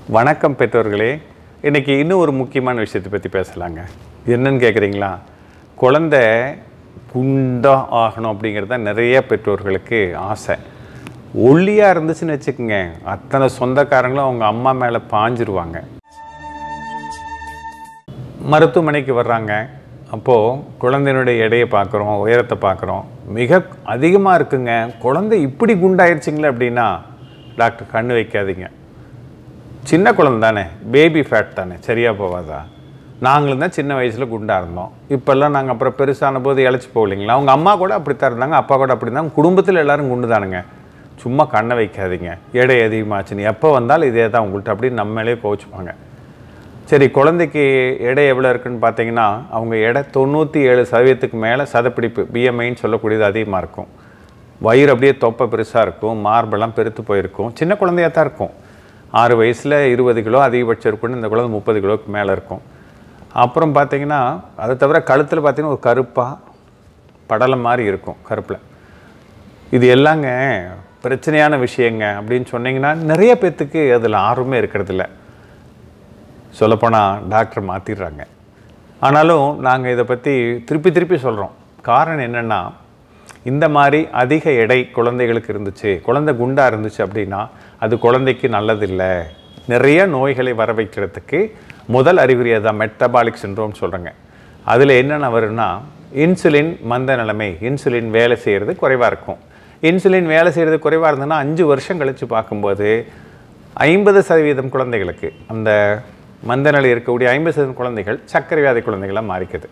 வணக்கம் பெற்றோர்களே இன்னைக்கு இன்னும் ஒரு முக்கியமான விஷயத்தை பற்றி பேசலாங்க என்னன்னு கேட்குறீங்களா குழந்தை குண்டா ஆகணும் அப்படிங்கிறது தான் நிறைய பெற்றோர்களுக்கு ஆசை ஒல்லியாக இருந்துச்சுன்னு வச்சுக்கோங்க அத்தனை சொந்தக்காரங்களும் அவங்க அம்மா மேலே பாஞ்சிருவாங்க மருத்துவமனைக்கு வர்றாங்க அப்போது குழந்தையினுடைய எடையை பார்க்குறோம் உயரத்தை பார்க்குறோம் மிக அதிகமாக இருக்குங்க குழந்தை இப்படி குண்டாயிருச்சுங்களே அப்படின்னா டாக்டர் கண்ணு வைக்காதீங்க சின்ன குழந்தை தானே பேபி ஃபேட் தானே சரியாக போவாதா நாங்களும் தான் சின்ன வயசில் குண்டாக இருந்தோம் இப்போல்லாம் நாங்கள் அப்புறம் பெருசான போது இழைச்சி போகலைங்களா அவங்க அம்மா கூட அப்படித்தான் இருந்தாங்க அப்பா கூட அப்படி இருந்தாங்க குடும்பத்தில் எல்லாரும் குண்டு தானுங்க சும்மா கண்ணை வைக்காதீங்க எடை அதிகமாச்சுன்னு எப்போ வந்தாலும் இதே தான் உங்கள்கிட்ட அப்படின்னு நம்மளே கோச்சுப்பாங்க சரி குழந்தைக்கு எடை எவ்வளோ இருக்குன்னு பார்த்தீங்கன்னா அவங்க எடை தொண்ணூற்றி ஏழு சதவீதத்துக்கு மேலே சதப்பிடிப்பு பிஎம்ஐன்னு சொல்லக்கூடியது அதிகமாக இருக்கும் வயிறு அப்படியே தொப்பை பெருசாக இருக்கும் மார்பெல்லாம் பெருத்து போயிருக்கும் சின்ன குழந்தையாக தான் இருக்கும் ஆறு வயசில் இருபது கிலோ அதிகபட்சம் இருக்குன்னு இந்த குழந்தை முப்பது கிலோவுக்கு மேலே இருக்கும் அப்புறம் பார்த்தீங்கன்னா அதை தவிர கழுத்தில் பார்த்தீங்கன்னா ஒரு கருப்பாக படலம் மாதிரி இருக்கும் கருப்பில் இது எல்லாங்க பிரச்சனையான விஷயங்க அப்படின்னு சொன்னீங்கன்னா நிறைய பேர்த்துக்கு அதில் ஆர்வமே இருக்கிறதில்ல சொல்லப்போனால் டாக்டர் மாற்றிடுறாங்க ஆனாலும் நாங்கள் இதை பற்றி திருப்பி திருப்பி சொல்கிறோம் காரணம் என்னென்னா இந்த மாதிரி அதிக எடை குழந்தைகளுக்கு இருந்துச்சு குழந்தை குண்டாக இருந்துச்சு அப்படின்னா அது குழந்தைக்கு நல்லதில்லை நிறைய நோய்களை வர வைக்கிறதுக்கு முதல் அறிகுறி தான் மெட்டபாலிக் சின்ரோம் சொல்கிறேங்க அதில் என்னென்ன வரும்னா இன்சுலின் மந்த நிலைமை இன்சுலின் வேலை செய்கிறது குறைவாக இருக்கும் இன்சுலின் வேலை செய்கிறது குறைவாக இருந்ததுன்னா அஞ்சு வருஷம் கழித்து பார்க்கும்போது ஐம்பது சதவீதம் குழந்தைகளுக்கு அந்த மந்தநிலை இருக்கக்கூடிய ஐம்பது சதவீதம் குழந்தைகள் சர்க்கரை வியாதி குழந்தைகளாக மாறிக்குது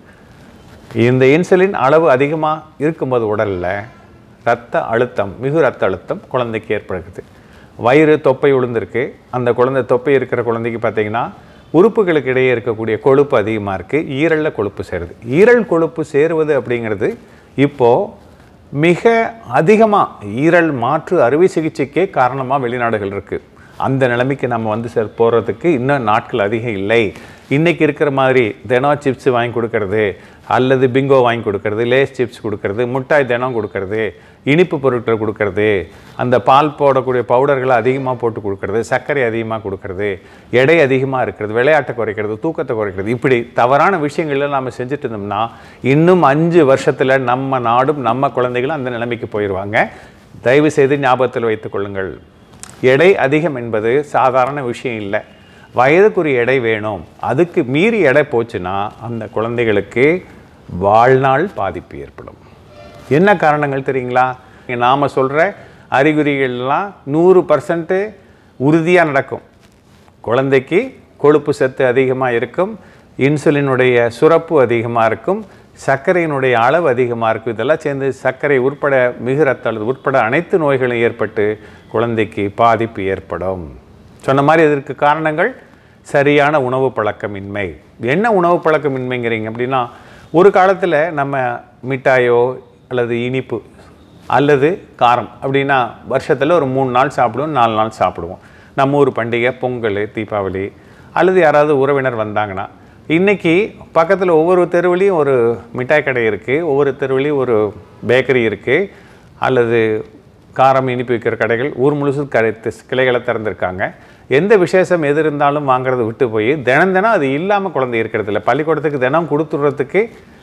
இந்த இன்சுலின் அளவு அதிகமாக இருக்கும்போது உடலில் ரத்த அழுத்தம் மிகு ரத்த அழுத்தம் குழந்தைக்கு ஏற்படுகிறது வயிறு தொப்பை விழுந்திருக்கு அந்த குழந்தை தொப்பை இருக்கிற குழந்தைக்கு பார்த்தீங்கன்னா உறுப்புகளுக்கு இடையே இருக்கக்கூடிய கொழுப்பு அதிகமாக இருக்குது ஈரலில் கொழுப்பு சேருது ஈரல் கொழுப்பு சேருவது அப்படிங்கிறது இப்போது மிக அதிகமாக ஈரல் மாற்று அறுவை சிகிச்சைக்கே காரணமாக வெளிநாடுகள் இருக்குது அந்த நிலைமைக்கு நம்ம வந்து சார் போகிறதுக்கு இன்னும் நாட்கள் அதிகம் இல்லை இன்றைக்கி இருக்கிற மாதிரி தினம் சிப்ஸ் வாங்கி கொடுக்கறது அல்லது பிங்கோ வாங்கி கொடுக்கறது லேஸ் சிப்ஸ் கொடுக்கறது முட்டாய் தினம் கொடுக்கறது இனிப்பு பொருட்கள் கொடுக்கறது அந்த பால் போடக்கூடிய பவுடர்களை அதிகமாக போட்டு கொடுக்கறது சர்க்கரை அதிகமாக கொடுக்கறது எடை அதிகமாக இருக்கிறது விளையாட்டை குறைக்கிறது தூக்கத்தை குறைக்கிறது இப்படி தவறான விஷயங்கள்ல நாம் செஞ்சுட்டு இருந்தோம்னா இன்னும் அஞ்சு வருஷத்தில் நம்ம நாடும் நம்ம குழந்தைகளும் அந்த நிலைமைக்கு போயிடுவாங்க தயவு செய்து ஞாபகத்தில் வைத்துக் கொள்ளுங்கள் எடை அதிகம் என்பது சாதாரண விஷயம் இல்லை வயதுக்குரிய எடை வேணும் அதுக்கு மீறி எடை போச்சுன்னா அந்த குழந்தைகளுக்கு வாழ்நாள் பாதிப்பு ஏற்படும் என்ன காரணங்கள் தெரியுங்களா நாம் சொல்கிற அறிகுறிகள்லாம் நூறு பர்சன்ட்டு உறுதியாக நடக்கும் குழந்தைக்கு கொழுப்பு சத்து அதிகமாக இருக்கும் இன்சுலினுடைய சுரப்பு அதிகமாக இருக்கும் சர்க்கரையினுடைய அளவு அதிகமாக இருக்கும் இதெல்லாம் சேர்ந்து சர்க்கரை உட்பட மிகு ரத்த அழுது உட்பட அனைத்து நோய்களும் ஏற்பட்டு குழந்தைக்கு பாதிப்பு ஏற்படும் சொன்ன மாதிரி இதற்கு காரணங்கள் சரியான உணவு பழக்கமின்மை என்ன உணவு பழக்கமின்மைங்கிறீங்க அப்படின்னா ஒரு காலத்தில் நம்ம மிட்டாயோ அல்லது இனிப்பு அல்லது காரம் அப்படின்னா வருஷத்தில் ஒரு மூணு நாள் சாப்பிடுவோம் நாலு நாள் சாப்பிடுவோம் நம்ம ஊர் பண்டிகை பொங்கல் தீபாவளி அல்லது யாராவது உறவினர் வந்தாங்கன்னா இன்றைக்கி பக்கத்தில் ஒவ்வொரு தெருவுலேயும் ஒரு மிட்டாய் கடை இருக்குது ஒவ்வொரு தெருவுலேயும் ஒரு பேக்கரி இருக்குது அல்லது காரம் இனிப்பு விற்கிற கடைகள் ஊர் முழுசு கடை கிளைகளை திறந்திருக்காங்க எந்த விசேஷம் எது இருந்தாலும் வாங்குறதை விட்டு போய் தினம் தினம் அது இல்லாமல் குழந்தை இருக்கிறது இல்லை பள்ளிக்கூடத்துக்கு தினம் கொடுத்துட்றதுக்கு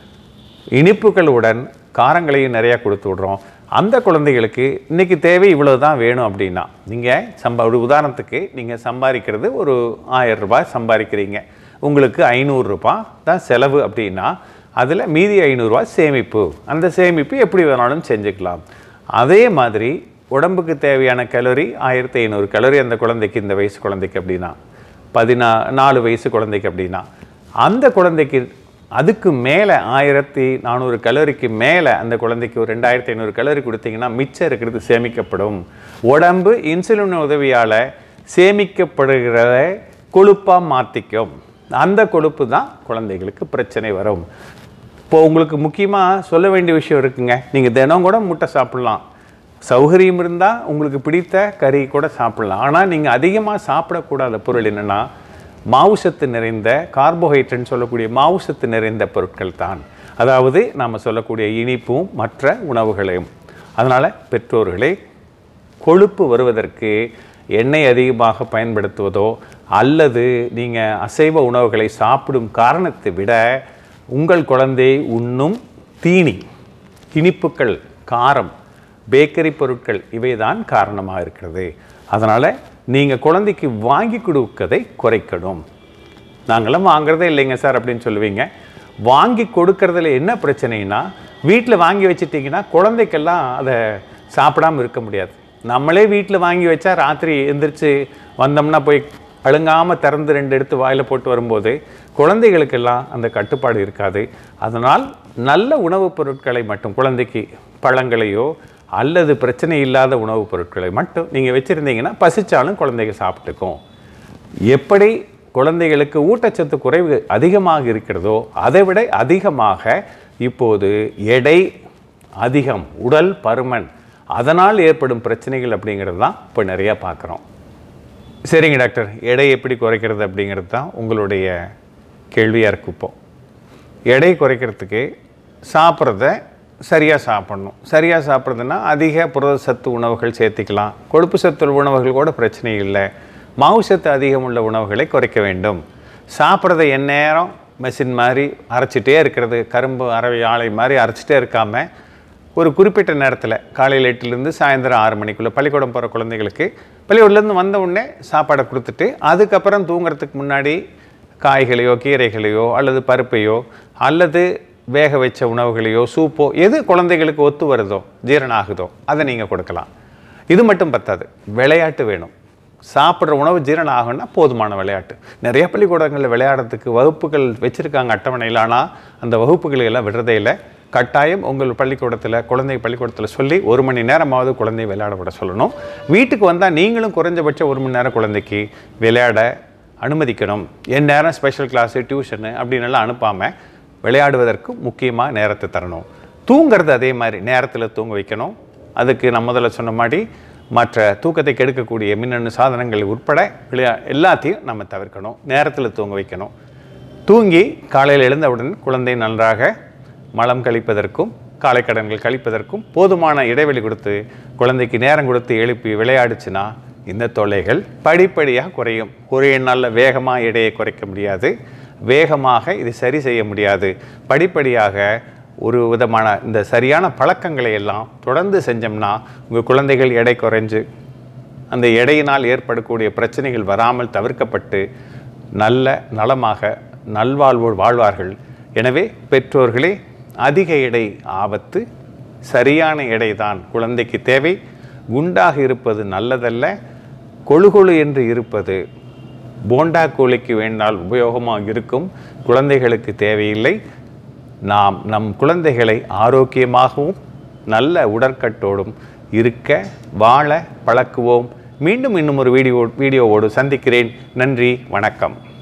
இனிப்புகளுடன் காரங்களையும் நிறையா கொடுத்து விட்றோம் அந்த குழந்தைகளுக்கு இன்றைக்கி தேவை இவ்வளோ தான் வேணும் அப்படின்னா நீங்கள் சம்பா ஒரு உதாரணத்துக்கு நீங்கள் சம்பாதிக்கிறது ஒரு ஆயிரம் ரூபாய் சம்பாதிக்கிறீங்க உங்களுக்கு ஐநூறுரூபா தான் செலவு அப்படின்னா அதில் மீதி ஐநூறுரூவா சேமிப்பு அந்த சேமிப்பு எப்படி வேணாலும் செஞ்சுக்கலாம் அதே மாதிரி உடம்புக்கு தேவையான கலோரி ஆயிரத்தி ஐநூறு கலோரி அந்த குழந்தைக்கு இந்த வயசு குழந்தைக்கு அப்படின்னா பதினா நாலு வயசு குழந்தைக்கு அப்படின்னா அந்த குழந்தைக்கு அதுக்கு மேலே ஆயிரத்தி நானூறு கலோரிக்கு மேலே அந்த குழந்தைக்கு ஒரு ரெண்டாயிரத்தி ஐநூறு கலோரி கொடுத்தீங்கன்னா மிச்சம் இருக்கிறது சேமிக்கப்படும் உடம்பு இன்சுலின் உதவியால் சேமிக்கப்படுகிறத கொழுப்பாக மாற்றிக்கும் அந்த கொழுப்பு தான் குழந்தைகளுக்கு பிரச்சனை வரும் இப்போ உங்களுக்கு முக்கியமாக சொல்ல வேண்டிய விஷயம் இருக்குங்க நீங்கள் தினம் கூட முட்டை சாப்பிட்லாம் சௌகரியம் இருந்தால் உங்களுக்கு பிடித்த கறி கூட சாப்பிட்லாம் ஆனால் நீங்கள் அதிகமாக சாப்பிடக்கூடாத பொருள் என்னென்னா மாவுசத்து நிறைந்த கார்போஹைட்ரேட்னு சொல்லக்கூடிய மாவுசத்து நிறைந்த பொருட்கள் தான் அதாவது நாம் சொல்லக்கூடிய இனிப்பும் மற்ற உணவுகளையும் அதனால் பெற்றோர்களே கொழுப்பு வருவதற்கு எண்ணெய் அதிகமாக பயன்படுத்துவதோ அல்லது நீங்கள் அசைவ உணவுகளை சாப்பிடும் காரணத்தை விட உங்கள் குழந்தை உண்ணும் தீனி இனிப்புகள் காரம் பேக்கரி பொருட்கள் இவைதான் காரணமாக இருக்கிறது அதனால் நீங்கள் குழந்தைக்கு வாங்கி கொடுக்கதை குறைக்கணும் நாங்களாம் வாங்குறதே இல்லைங்க சார் அப்படின்னு சொல்லுவீங்க வாங்கி கொடுக்கறதுல என்ன பிரச்சனைனா வீட்டில் வாங்கி வச்சிட்டிங்கன்னா குழந்தைக்கெல்லாம் அதை சாப்பிடாம இருக்க முடியாது நம்மளே வீட்டில் வாங்கி வச்சா ராத்திரி எந்திரிச்சு வந்தோம்னா போய் அழுங்காமல் திறந்து ரெண்டு எடுத்து வாயில் போட்டு வரும்போது குழந்தைகளுக்கெல்லாம் அந்த கட்டுப்பாடு இருக்காது அதனால் நல்ல உணவுப் பொருட்களை மட்டும் குழந்தைக்கு பழங்களையோ அல்லது பிரச்சனை இல்லாத உணவுப் பொருட்களை மட்டும் நீங்கள் வச்சுருந்தீங்கன்னா பசிச்சாலும் குழந்தைங்க சாப்பிட்டுக்கும் எப்படி குழந்தைகளுக்கு ஊட்டச்சத்து குறைவு அதிகமாக இருக்கிறதோ அதை விட அதிகமாக இப்போது எடை அதிகம் உடல் பருமன் அதனால் ஏற்படும் பிரச்சனைகள் அப்படிங்கிறது தான் இப்போ நிறையா பார்க்குறோம் சரிங்க டாக்டர் எடை எப்படி குறைக்கிறது அப்படிங்கிறது தான் உங்களுடைய கேள்வியாக இருக்கு இப்போ எடை குறைக்கிறதுக்கு சாப்பிட்றத சரியாக சாப்பிடணும் சரியாக சாப்பிட்றதுன்னா அதிக புரத சத்து உணவுகள் சேர்த்திக்கலாம் கொழுப்பு சத்து உணவுகள் கூட பிரச்சனை இல்லை மாவு சத்து அதிகம் உள்ள உணவுகளை குறைக்க வேண்டும் சாப்பிட்றத எந்நேரம் மெஷின் மாதிரி அரைச்சிட்டே இருக்கிறது கரும்பு அரவை ஆலை மாதிரி அரைச்சிட்டே இருக்காம ஒரு குறிப்பிட்ட நேரத்தில் காலையில் எட்டுலேருந்து சாயந்தரம் ஆறு மணிக்குள்ளே பள்ளிக்கூடம் போகிற குழந்தைகளுக்கு பள்ளிக்கூடலேருந்து வந்த உடனே சாப்பாடை கொடுத்துட்டு அதுக்கப்புறம் தூங்குறதுக்கு முன்னாடி காய்களையோ கீரைகளையோ அல்லது பருப்பையோ அல்லது வேக வச்ச உணவுகளையோ சூப்போ எது குழந்தைகளுக்கு ஒத்து வருதோ ஜீரணம் ஆகுதோ அதை நீங்கள் கொடுக்கலாம் இது மட்டும் பத்தாது விளையாட்டு வேணும் சாப்பிட்ற உணவு ஜீரணம் ஆகும்னா போதுமான விளையாட்டு நிறைய பள்ளிக்கூடங்களில் விளையாடுறதுக்கு வகுப்புகள் வச்சுருக்காங்க அட்டவணையில் ஆனால் அந்த வகுப்புகளை எல்லாம் விடுறதே இல்லை கட்டாயம் உங்கள் பள்ளிக்கூடத்தில் குழந்தை பள்ளிக்கூடத்தில் சொல்லி ஒரு மணி நேரமாவது குழந்தைய விளையாட விட சொல்லணும் வீட்டுக்கு வந்தால் நீங்களும் குறைஞ்சபட்சம் ஒரு மணி நேரம் குழந்தைக்கு விளையாட அனுமதிக்கணும் என் நேரம் ஸ்பெஷல் கிளாஸு டியூஷனு அப்படின்னு எல்லாம் அனுப்பாமல் விளையாடுவதற்கு முக்கியமாக நேரத்தை தரணும் தூங்குறது அதே மாதிரி நேரத்தில் தூங்க வைக்கணும் அதுக்கு நான் முதல்ல சொன்ன மாதிரி மற்ற தூக்கத்தை கெடுக்கக்கூடிய மின்னணு சாதனங்கள் உட்பட விளையா எல்லாத்தையும் நம்ம தவிர்க்கணும் நேரத்தில் தூங்க வைக்கணும் தூங்கி காலையில் எழுந்தவுடன் குழந்தை நன்றாக மலம் கழிப்பதற்கும் காலை கடன்கள் கழிப்பதற்கும் போதுமான இடைவெளி கொடுத்து குழந்தைக்கு நேரம் கொடுத்து எழுப்பி விளையாடுச்சுன்னா இந்த தொல்லைகள் படிப்படியாக குறையும் ஒரே நாளில் வேகமாக எடையை குறைக்க முடியாது வேகமாக இது சரி செய்ய முடியாது படிப்படியாக ஒரு விதமான இந்த சரியான பழக்கங்களை எல்லாம் தொடர்ந்து செஞ்சோம்னா உங்கள் குழந்தைகள் எடை குறைஞ்சு அந்த எடையினால் ஏற்படக்கூடிய பிரச்சனைகள் வராமல் தவிர்க்கப்பட்டு நல்ல நலமாக நல்வாழ்வோடு வாழ்வார்கள் எனவே பெற்றோர்களே அதிக எடை ஆபத்து சரியான எடை தான் குழந்தைக்கு தேவை குண்டாக இருப்பது நல்லதல்ல கொழு கொழு என்று இருப்பது போண்டா கோழிக்கு வேண்டால் உபயோகமாக இருக்கும் குழந்தைகளுக்கு தேவையில்லை நாம் நம் குழந்தைகளை ஆரோக்கியமாகவும் நல்ல உடற்கட்டோடும் இருக்க வாழ பழக்குவோம் மீண்டும் இன்னும் ஒரு வீடியோ வீடியோவோடு சந்திக்கிறேன் நன்றி வணக்கம்